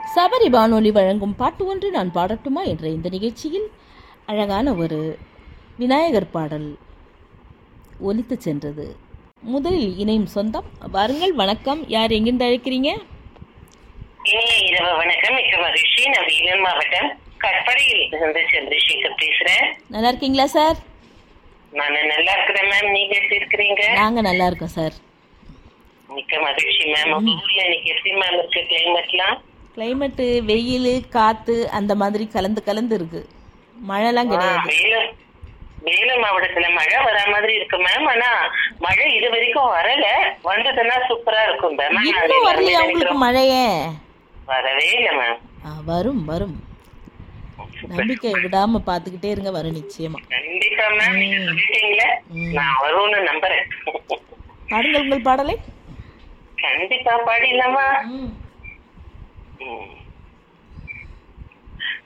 சபரி வானொலி வழங்கும் பாட்டு ஒன்று நான் பாடட்டுமா என்ற இந்த நிகழ்ச்சியில் அழகான ஒரு விநாயகர் பாடல் ஒலித்து சென்றது முதலில் இணையும் சொந்தம் வாருங்கள் வணக்கம் யார் எங்கிருந்து அழைக்கிறீங்க இனிய இரவு வணக்கம் மிக்க மகிழ்ச்சி நான் வேலூர் மாவட்டம் கற்படையில் இருந்து சந்திரசேகர் பேசுறேன் நல்லா இருக்கீங்களா சார் நான் நல்லா இருக்கிறேன் மேம் நீங்க எப்படி இருக்கிறீங்க நாங்கள் நல்லா இருக்கோம் சார் மிக்க மகிழ்ச்சி மேம் உங்க ஊர்ல இன்னைக்கு எப்படி மேம் இருக்கு கிளைமேட்லாம் கிளைமேட்டு வெயில் காற்று அந்த மாதிரி கலந்து கலந்து இருக்கு மழைலாம் கிடையாது வேலூர் வேலூர் மாவட்டத்துல மழை வரா மாதிரி இருக்கு மேம் ஆனா மழை இது வரைக்கும் வரல வந்ததுன்னா சூப்பரா இருக்கும் மேம் ஆனா அது இன்னும் வரலையா எல்லாமே உங்களுக்கு நினைக்கிறோம். மழையே வரவே இல்ல மேம் ஆ, வரும் வரும் நம்பிக்கை விடாம பார்த்துக்கிட்டே இருங்க வரும் நிச்சயமா கண்டிப்பா மேம் நீங்க சொல்லிட்டீங்களே ம். நான் வரும்னு நம்புறேன் பாடுங்கள் உங்கள் பாடலை கண்டிப்பா பாடிடலாமா ம் ம்.